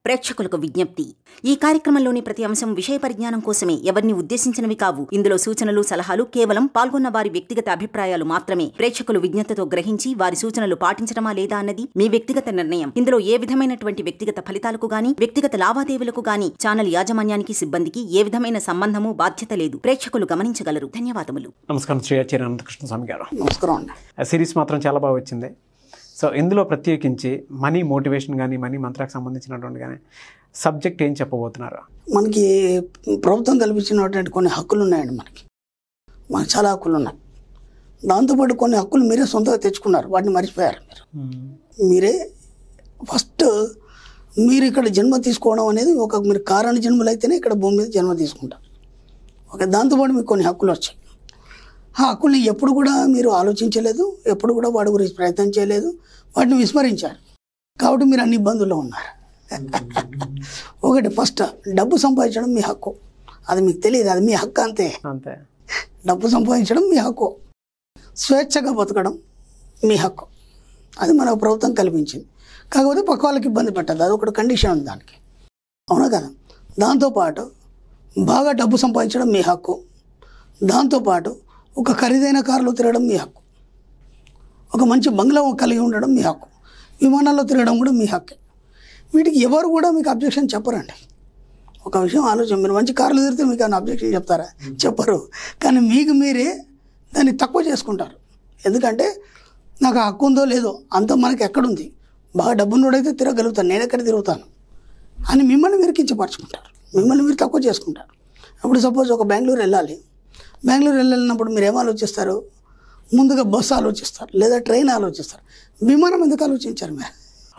ప్రేక్షకులకు విజ్ఞప్తి ఈ కార్యక్రమంలోని ప్రతి అంశం విషయ పరిజ్ఞానం కోసమే ఎవరిని ఉద్దేశించినవి కావు ఇందులో సూచనలు సలహాలు కేవలం పాల్గొన్న వారి వ్యక్తిగత అభిప్రాయాలు మాత్రమే ప్రేక్షకులు విజ్ఞతతో గ్రహించి వారి సూచనలు పాటించడమా లేదా అన్నది మీ వ్యక్తిగత నిర్ణయం ఇందులో ఏ విధమైనటువంటి వ్యక్తిగత ఫలితాలకు గాని వ్యక్తిగత లావాదేవీలకు గాని ఛానల్ యాజమాన్యానికి సిబ్బందికి ఏ విధమైన సంబంధము బాధ్యత లేదు ప్రేక్షకులు గమనించగలరు ధన్యవాదములు నమస్కారం శ్రీ ఆచార్య అనంతకృష్ణ స్వామి గారు నమస్కారం అండి ఆ సిరీస్ మాత్రం చాలా బాగా వచ్చింది సో ఇందులో ప్రత్యేకించి మనీ మోటివేషన్ కానీ మనీ మంత్రాలకు సంబంధించినటువంటి కానీ సబ్జెక్ట్ ఏం చెప్పబోతున్నారు మనకి ప్రభుత్వం కల్పించినటువంటి కొన్ని హక్కులు ఉన్నాయండి మనకి మనకు చాలా హక్కులు ఉన్నాయి దాంతోపాటు కొన్ని హక్కులు మీరే సొంతంగా తెచ్చుకున్నారు వాటిని మర్చిపోయారు మీరు మీరే ఫస్ట్ మీరు ఇక్కడ జన్మ తీసుకోవడం అనేది ఒక మీరు కారణ జన్మలు అయితేనే ఇక్కడ భూమి మీద జన్మ తీసుకుంటారు ఓకే దాంతోపాటు మీకు కొన్ని హక్కులు వచ్చాయి ఆ హక్కుల్ని ఎప్పుడు కూడా మీరు ఆలోచించలేదు ఎప్పుడు కూడా వాడి గురించి ప్రయత్నం చేయలేదు వాటిని విస్మరించారు కాబట్టి మీరు అన్ని ఇబ్బందుల్లో ఉన్నారు ఒకటి ఫస్ట్ డబ్బు సంపాదించడం మీ హక్కు అది మీకు తెలియదు అది మీ హక్కు అంతే అంతే డబ్బు సంపాదించడం మీ హక్కు స్వేచ్ఛగా బతకడం మీ హక్కు అది మన ప్రభుత్వం కల్పించింది కాకపోతే పక్క వాళ్ళకి ఇబ్బంది పెట్టదు అది ఒకటి కండిషన్ ఉంది దానికి అవునా కదా దాంతోపాటు బాగా డబ్బు సంపాదించడం మీ హక్కు దాంతోపాటు ఒక ఖరీదైన కారులో తిరగడం మీ హక్కు ఒక మంచి బంగ్లా కలిగి ఉండడం మీ హక్కు విమానాల్లో తిరగడం కూడా మీ హక్కే వీటికి ఎవరు కూడా మీకు అబ్జెక్షన్ చెప్పరండి ఒక విషయం ఆలోచన మీరు మంచి కార్లు తిరిగితే మీకు ఏమైనా అబ్జెక్షన్ చెప్తారా చెప్పరు కానీ మీకు మీరే దాన్ని తక్కువ చేసుకుంటారు ఎందుకంటే నాకు ఆ హక్కు ఉందో లేదో అంత మనకి ఎక్కడుంది బాగా డబ్బున్నోడైతే తిరగలుగుతాను నేను ఎక్కడ తిరుగుతాను అని మిమ్మల్ని మీరు కించపరచుకుంటారు మిమ్మల్ని మీరు తక్కువ చేసుకుంటారు అప్పుడు సపోజ్ ఒక బెంగళూరు వెళ్ళాలి బెంగళూరు వెళ్ళినప్పుడు మీరు ఏం ఆలోచిస్తారు ముందుగా బస్సు ఆలోచిస్తారు లేదా ట్రైన్ ఆలోచిస్తారు విమానం ఎందుకు ఆలోచించారు మీరు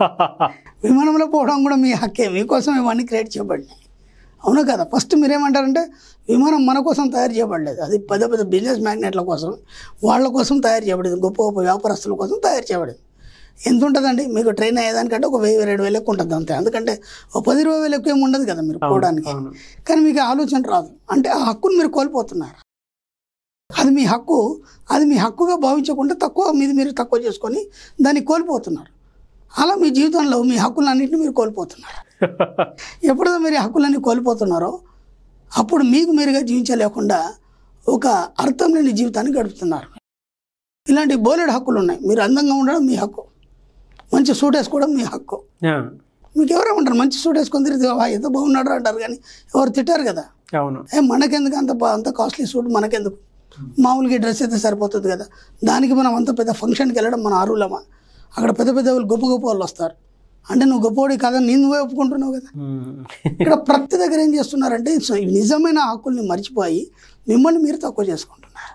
విమానంలో పోవడం కూడా మీ హక్కే మీకోసం ఇవన్నీ క్రియేట్ చేయబడినాయి అవునా కదా ఫస్ట్ మీరేమంటారంటే విమానం మన కోసం తయారు చేయబడలేదు అది పెద్ద పెద్ద బిజినెస్ మ్యాగ్నెట్ల కోసం వాళ్ళ కోసం తయారు చేయబడింది గొప్ప గొప్ప వ్యాపారస్తుల కోసం తయారు చేయబడింది ఎంత ఉంటుందండి మీకు ట్రైన్ అయ్యేదానికంటే ఒక వెయ్యి రెండు వేలు ఎక్కువ ఉంటుంది అంతే ఎందుకంటే ఒక పది ఇరవై వేలు ఎక్కువ ఏమి ఉండదు కదా మీరు పోవడానికి అవును కానీ మీకు ఆ ఆలోచన రాదు అంటే ఆ హక్కును మీరు కోల్పోతున్నారు అది మీ హక్కు అది మీ హక్కుగా భావించకుండా తక్కువ మీది మీరు తక్కువ చేసుకొని దాన్ని కోల్పోతున్నారు అలా మీ జీవితంలో మీ హక్కులన్నింటినీ మీరు కోల్పోతున్నారు ఎప్పుడైతే మీరు ఈ హక్కులన్నీ కోల్పోతున్నారో అప్పుడు మీకు మీరుగా జీవించలేకుండా ఒక అర్థం లేని జీవితాన్ని గడుపుతున్నారు ఇలాంటి బోలెడు హక్కులు ఉన్నాయి మీరు అందంగా ఉండడం మీ హక్కు మంచి సూట్ వేసుకోవడం మీ హక్కు యా, మీకు ఎవరేమంటారు మంచి సూట్ వేసుకొని తిరిగితే "వా, ఎంత బాగున్నాడు అంటారు కానీ ఎవరు తిట్టారు కదా అవును ఏ మనకెందుకు అంత బా- అంత కాస్ట్లీ సూట్ మనకెందుకు మామూలుగా డ్రెస్ అయితే సరిపోతుంది కదా దానికి మనం అంత పెద్ద ఫంక్షన్కి వెళ్ళడం మన అరువులమా అక్కడ పెద్ద పెద్ద వాళ్ళు గొప్ప గొప్ప వాళ్ళు వస్తారు అంటే నువ్వు గొప్పవాడి కాదని నేను నువ్వే ఒప్పుకుంటున్నావు కదా మ్మ్. ఇక్కడ ప్రతి దగ్గర ఏం చేస్తున్నారంటే సో- ఈ నిజమైన హక్కుల్ని మర్చిపోయి మిమ్మల్ని మీరు తక్కువ చేసుకుంటున్నారు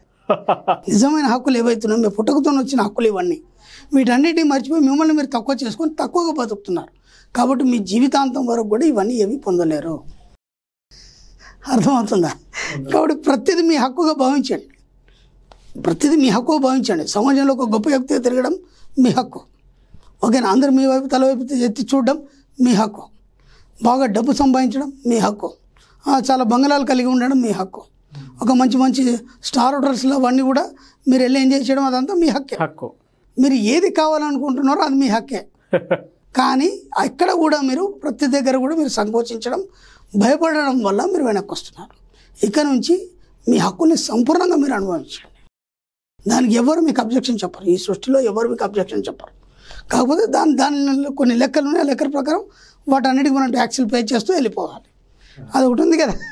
నిజమైన హక్కులు ఏవైతున్నాయో మీ పుట్టకతో వచ్చిన హక్కులు ఇవన్నీ వీటన్నిటిని మర్చిపోయి మిమ్మల్ని మీరు తక్కువ చేసుకొని తక్కువగా బతుకుతున్నారు కాబట్టి మీ జీవితాంతం వరకు కూడా ఇవన్నీ ఏమీ పొందలేరు అర్థమవుతుందా కాబట్టి ప్రతిదీ మీ హక్కుగా భావించండి ప్రతిదీ మీ హక్కుగా భావించండి సమాజంలో ఒక గొప్ప వ్యక్తిగా తిరగడం మీ హక్కు ఓకేనా అందరు మీ వైపు తల వైపు ఎత్తి చూడడం మీ హక్కు బాగా డబ్బు సంపాదించడం మీ హక్కు ఆ, చాలా బంగళాలు కలిగి ఉండడం మీ హక్కు ఒక మంచి మంచి స్టార్ హోటల్స్లో అవన్నీ కూడా మీరు వెళ్ళి ఎంజాయ్ చేయడం అదంతా మీ హక్కే హక్కు మీరు ఏది కావాలనుకుంటున్నారో అది మీ హక్కే కానీ ఎక్కడ కూడా మీరు ప్రతి దగ్గర కూడా మీరు సంకోచించడం భయపడడం వల్ల మీరు వెనక్కి వస్తున్నారు ఇక నుంచి మీ హక్కుని సంపూర్ణంగా మీరు అనుభవించండి దానికి ఎవరు మీకు అబ్జెక్షన్ చెప్పరు ఈ సృష్టిలో ఎవరు మీకు అబ్జెక్షన్ చెప్పరు కాకపోతే దాని దాని కొన్ని లెక్కలు ఉన్నాయి ఆ లెక్కల ప్రకారం వాటన్నిటికి మనం ట్యాక్సీలు పే చేస్తూ వెళ్ళిపోవాలి అది ఒకటి ఉంది కదా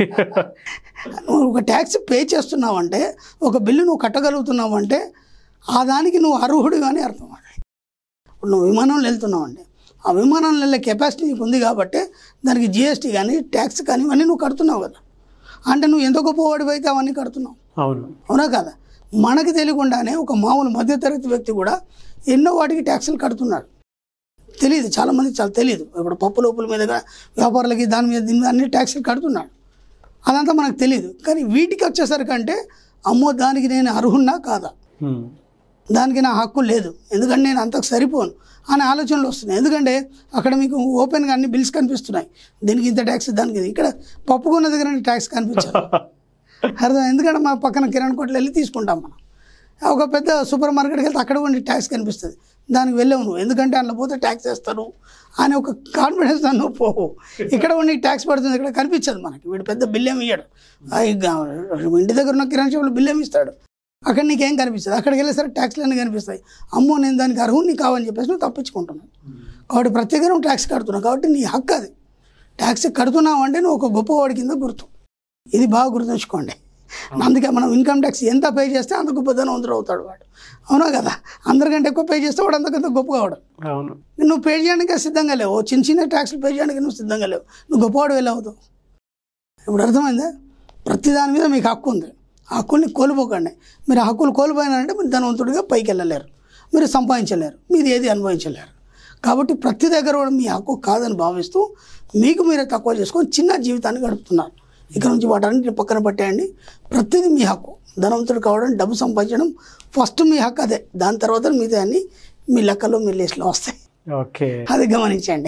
నువ్వు ఒక ట్యాక్స్ పే చేస్తున్నావంటే ఒక బిల్లు నువ్వు కట్టగలుగుతున్నావంటే ఆ దానికి నువ్వు అర్హుడు కానీ అర్థం అది ఇప్పుడు నువ్వు విమానంలో వెళ్తున్నావండి ఆ విమానంలో వెళ్ళే కెపాసిటీ నీకు ఉంది కాబట్టి దానికి జిఎస్టీ కానీ ట్యాక్స్ కానీ ఇవన్నీ నువ్వు కడుతున్నావు కదా అంటే నువ్వు ఎంత గొప్పవాడివి అయితే అవన్నీ కడుతున్నావు అవును అవునా కదా మనకి తెలియకుండానే ఒక మామూలు మధ్యతరగతి వ్యక్తి కూడా ఎన్నో వాటికి ట్యాక్సులు కడుతున్నాడు తెలియదు చాలామంది చాలా తెలియదు ఇప్పుడు పప్పు లోపుల మీద వ్యాపారులకి దాని మీద దీని మీద అన్ని ట్యాక్సులు కడుతున్నాడు అదంతా మనకు తెలియదు కానీ వీటికి వచ్చేసరికి అంటే అమ్మో దానికి నేను అర్హున్నా కాదా మ్మ్. దానికి నా హక్కు లేదు ఎందుకంటే నేను అంతకు సరిపోను అనే ఆలోచనలు వస్తున్నాయి ఎందుకంటే అక్కడ మీకు ఓపెన్గా అన్ని బిల్స్ కనిపిస్తున్నాయి దీనికి ఇంత ట్యాక్స్ దానికి ఇది. ఇక్కడ పప్పు కొన్న దగ్గర ట్యాక్స్ కనిపించదు అర్థం ఎందుకంటే మా పక్కన కిరాణ్ కొట్లు వెళ్ళి తీసుకుంటాం మనం ఒక పెద్ద సూపర్ మార్కెట్కి వెళ్తే అక్కడ కూడా ట్యాక్స్ కనిపిస్తుంది దానికి వెళ్ళావు నువ్వు ఎందుకంటే అందులో పోతే ట్యాక్స్ వేస్తారు అని ఒక కాన్ఫిడెన్స్ నువ్వు పోవు ఇక్కడ ఉండి ట్యాక్స్ పడుతుంది ఇక్కడ కనిపించదు మనకి వీడు పెద్ద బిల్ ఏమి ఇయ్యడు ఆ ఈ గా- ఇంటి దగ్గర ఉన్న కిరాణా షాపులో బిల్ ఏమి ఇస్తాడు అక్కడ నీకేం కనిపిస్తుంది అక్కడికి వెళ్ళేసరికి ట్యాక్స్లు అన్నీ కనిపిస్తాయి అమ్మో నేను దానికి అర్హుని కావని చెప్పేసి నువ్వు తప్పించుకుంటున్నావు కాబట్టి ప్రత్యేకంగా నువ్వు ట్యాక్స్ కడుతున్నావు కాబట్టి నీ హక్కు అది ట్యాక్స్ కడుతున్నావు అంటే నువ్వు ఒక గొప్పవాడి కింద గుర్తు ఇది బాగా గుర్తుంచుకోండి అందుకే మనం ఇన్కమ్ ట్యాక్స్ ఎంత పే చేస్తే అంత గొప్పదనవంతుడు అవుతాడు వాడు అవునా కదా అందరికంటే ఎక్కువ పే చేస్తే వాడు అంతకంత గొప్పగా వాడు అవును నువ్వు పే చేయడానికి సిద్ధంగా లేవు ఓ చిన్న చిన్న ట్యాక్స్లు పే చేయడానికి నువ్వు సిద్ధంగా లేవు నువ్వు గొప్పవాడు వెళ్ళి అవుతావు ఇప్పుడు అర్థమైందా ప్రతి దాని మీద మీకు హక్కు ఉంది ఆ హక్కుల్ని కోల్పోకండి మీరు ఆ హక్కులు కోల్పోయినారంటే మీరు ధనవంతుడిగా పైకి వెళ్ళలేరు మీరు సంపాదించలేరు మీరు ఏది అనుభవించలేరు కాబట్టి ప్రతి దగ్గర కూడా మీ హక్కు కాదని భావిస్తూ మీకు మీరే తక్కువ చేసుకొని చిన్న జీవితాన్ని గడుపుతున్నారు ఇక్కడ నుంచి వాటన్నిటిని పక్కన పెట్టేయండి ప్రతిదీ మీ హక్కు ధనవంతుడు కావడం డబ్బు సంపాదించడం ఫస్ట్ మీ హక్కు అదే దాని తర్వాత మిగతా అన్ని మీ లెక్కలో మీ లిస్టులో వస్తాయి ఓకే అది గమనించండి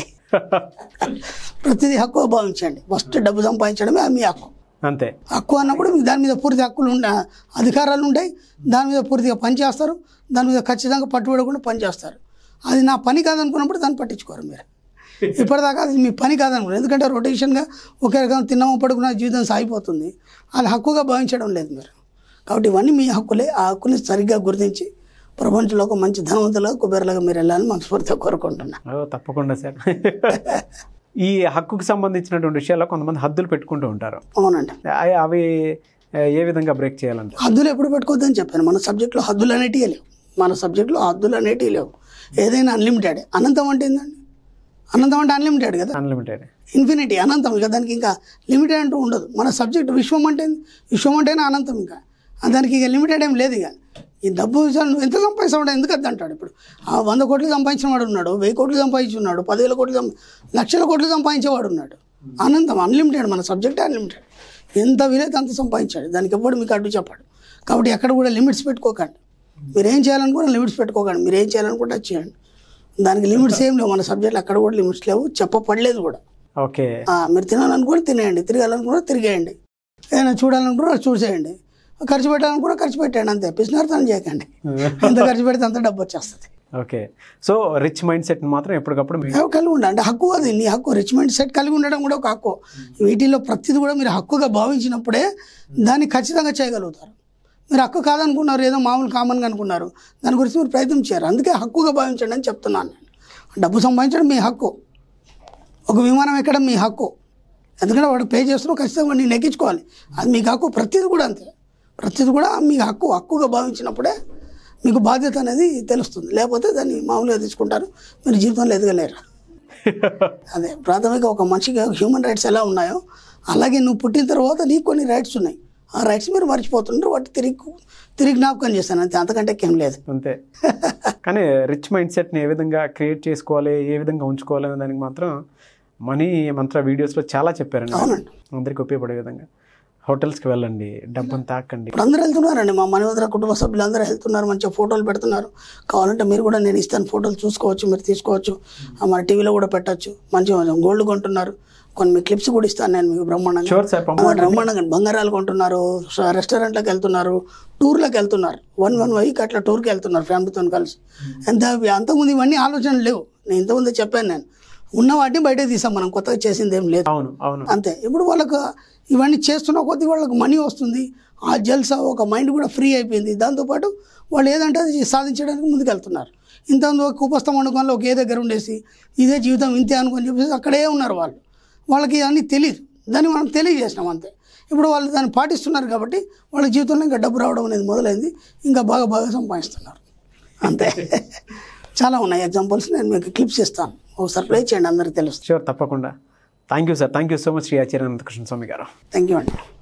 ప్రతిదీ హక్కు భావించండి ఫస్ట్ డబ్బు సంపాదించడమే అది మీ హక్కు అంతే హక్కు అన్నప్పుడు మీకు దాని మీద పూర్తి హక్కులు ఉండ అధికారాలు ఉంటాయి దాని మీద పూర్తిగా పనిచేస్తారు దాని మీద ఖచ్చితంగా పట్టుబడకుండా పనిచేస్తారు అది నా పని కాదనుకున్నప్పుడు దాన్ని పట్టించుకోరు మీరు ఇప్పటిదాకా అది మీ పని కాదనుకున్నారు ఎందుకంటే రొటేషన్గా ఒకే రకం తిన్నామో పడుకున్న జీవితం సాగిపోతుంది అది హక్కుగా భావించడం లేదు మీరు కాబట్టి ఇవన్నీ మీ హక్కులే ఆ హక్కుని సరిగ్గా గుర్తించి ప్రపంచంలో ఒక మంచి ధనవంతులుగా కుబేరలాగా మీరు వెళ్ళాలని మనస్ఫూర్తిగా కోరుకుంటున్నా ఓ తప్పకుండా సార్ ఈ హక్కుకు సంబంధించినటువంటి విషయాల్లో కొంతమంది హద్దులు పెట్టుకుంటూ ఉంటారు అవునండి అవి- అవి ఏ విధంగా బ్రేక్ చేయాలంటే హద్దులు ఎప్పుడు పెట్టుకోవద్దని చెప్పాను మన సబ్జెక్ట్లో హద్దులు అనేటివి లేవు మన సబ్జెక్ట్లో హద్దులు అనేటివి లేవు ఏదైనా అన్లిమిటెడ్ అనంతం అంటే ఏందండి అనంతం అంటే అన్లిమిటెడ్ కదా అన్లిమిటెడ్ ఇన్ఫినిటీ అనంతం ఇక దానికి ఇంకా లిమిటెడ్ అంటూ ఉండదు మన సబ్జెక్ట్ విశ్వం అంటే ఏంది? విశ్వం అంటేనే అనంతం ఇంకా ఆ దానికి ఇక లిమిటెడ్ ఏం లేదు ఇక ఈ డబ్బు విషయాలు నువ్వు ఎంత సంపాదిస్తావు ఎందుకు అది అంటాడు ఇప్పుడు ఆ వంద కోట్లు సంపాదించిన వాడు ఉన్నాడు వెయ్యి కోట్లు సంపాదించున్నాడు పదివేల కోట్లు సంపా లక్షల కోట్లు సంపాదించేవాడు ఉన్నాడు అనంతం అన్లిమిటెడ్ మన సబ్జెక్టే అన్లిమిటెడ్ ఎంత వీలైతే అంత సంపాదించాడు దానికి ఎవ్వడు మీకు అడ్డు చెప్పాడు కాబట్టి ఎక్కడ కూడా లిమిట్స్ పెట్టుకోకండి మీరు ఏం చేయాలనుకున్నా లిమిట్స్ పెట్టుకోకండి మీరు ఏం చేయాలనుకుంటే అది చేయండి దానికి లిమిట్స్ ఏం లేవు మన సబ్జెక్ట్లో అక్కడ కూడా లిమిట్స్ లేవు చెప్పపడలేదు కూడా ఓకే ఆ, మీరు తినాలనుకుంటే తినేయండి తిరగాలనుకుంటే తిరిగేయండి ఏదైనా చూడాలనుకుంటే చూసేయండి ఖర్చు పెట్టాలనుకుంటే ఖర్చు పెట్టండి అంతే పిసినార్థం చేయకండి ఎంత ఖర్చు పెడితే అంత డబ్బు వచ్చేస్తుంది okay so rich mindset మాత్రం ఎప్పటికప్పుడు మీ- అవి కలిగి ఉండండి అంటే హక్కు అది నీ హక్కు రిచ్మెంట్ సెట్ కలిగి ఉండడం కూడా ఒక హక్కు వీటిల్లో ప్రతిది కూడా మీరు హక్కుగా భావించినప్పుడే దాన్ని ఖచ్చితంగా చేయగలుగుతారు మీరు హక్కు కాదనుకున్నారు ఏదో మామూలు కామన్గా అనుకున్నారు దాని గురించి మీరు ప్రయత్నం చేయరు అందుకే హక్కుగా భావించండి అని చెప్తున్నాను నేను డబ్బు సంపాదించడం మీ హక్కు ఒక విమానం ఎక్కడం మీ హక్కు ఎందుకంటే వాడు పే చేస్తున్నావు ఖచ్చితంగా వాడిని నెగ్గించుకోవాలి అది మీకు హక్కు ప్రతిది కూడా అంతే ప్రతిది కూడా మీ హక్కు హక్కుగా భావించినప్పుడే మీకు బాధ్యత అనేది తెలుస్తుంది లేకపోతే దాన్ని మామూలుగా తీసుకుంటారు మీరు జీవితంలో ఎదగలేరు అదే ప్రాథమిక ఒక మనిషికి హ్యూమన్ రైట్స్ ఎలా ఉన్నాయో అలాగే నువ్వు పుట్టిన తర్వాత నీకు కొన్ని రైట్స్ ఉన్నాయి ఆ రైట్స్ మీరు మర్చిపోతుంటారు వాటి తిరిగి తిరిగి జ్ఞాపకం చేస్తాను అంతే అంతకంటే ఏం లేదు అంతే కానీ రిచ్ మైండ్ సెట్ని ఏ విధంగా క్రియేట్ చేసుకోవాలి ఏ విధంగా ఉంచుకోవాలి అనే దానికి మాత్రం మనీ మంత్ర వీడియోస్లో చాలా చెప్పారండి అవునండి. అందరికి ఉపయోగపడే విధంగా హోటల్స్కి వెళ్ళండి డబ్బును తాకండి ఇప్పుడు అందరూ వెళ్తున్నారండి మా మనవద్ర కుటుంబ సభ్యులు అందరూ వెళ్తున్నారు మంచిగా ఫోటోలు పెడుతున్నారు కావాలంటే మీరు కూడా నేను ఇస్తాను ఫోటోలు చూసుకోవచ్చు మీరు తీసుకోవచ్చు ఆ, మన టీవీలో కూడా పెట్టచ్చు మంచిగా గోల్డ్ కొంటున్నారు కొన్ని మీ క్లిప్స్ కూడా ఇస్తాను నేను మీకు బ్రహ్మాండంగా షూర్ సార్ ఆ, పంపండి బ్రహ్మాండంగా బంగారాలు కొంటున్నారు స- రెస్టారెంట్లకు వెళ్తున్నారు టూర్లకు వెళ్తున్నారు వన్ వన్ వీక్ అట్లా టూర్కి వెళ్తున్నారు ఫ్యామిలీతో కలిసి ఎంత అంతకుముందు ఇవన్నీ ఆలోచనలు లేవు నేను ఇంతకుముందు చెప్పాను నేను ఉన్న వాటిని బయటకు తీసాం మనం కొత్తగా చేసింది ఏం లేదు అవును అవును అంతే ఇప్పుడు వాళ్ళకు ఇవన్నీ చేస్తున్న కొద్దీ వాళ్ళకి మనీ వస్తుంది ఆ జల్సా ఒక మైండ్ కూడా ఫ్రీ అయిపోయింది దాంతోపాటు వాళ్ళు ఏదంటే అది సాధించడానికి ముందుకు వెళ్తున్నారు ఇంతకుముందు ఒక కుపస్థం వండుకొని ఒకే దగ్గర ఉండేసి ఇదే జీవితం ఇంతే అనుకొని చెప్పేసి అక్కడే ఉన్నారు వాళ్ళు వాళ్ళకి అన్నీ తెలియదు దాన్ని మనం తెలియజేసినాం అంతే ఇప్పుడు వాళ్ళు దాన్ని పాటిస్తున్నారు కాబట్టి వాళ్ళ జీవితంలో ఇంకా డబ్బు రావడం అనేది మొదలైంది ఇంకా బాగా బాగా సంపాదిస్తున్నారు అంతే చాలా ఉన్నాయి ఎగ్జాంపుల్స్ నేను మీకు క్లిప్స్ ఇస్తాను ఒకసారి ప్లే చేయండి అందరికీ తెలుస్తుంది షూర్ తప్పకుండా thank you sir thank you so much Shri Acharya Anantakrishna Swami గారు థ్యాంక్ యూ అండి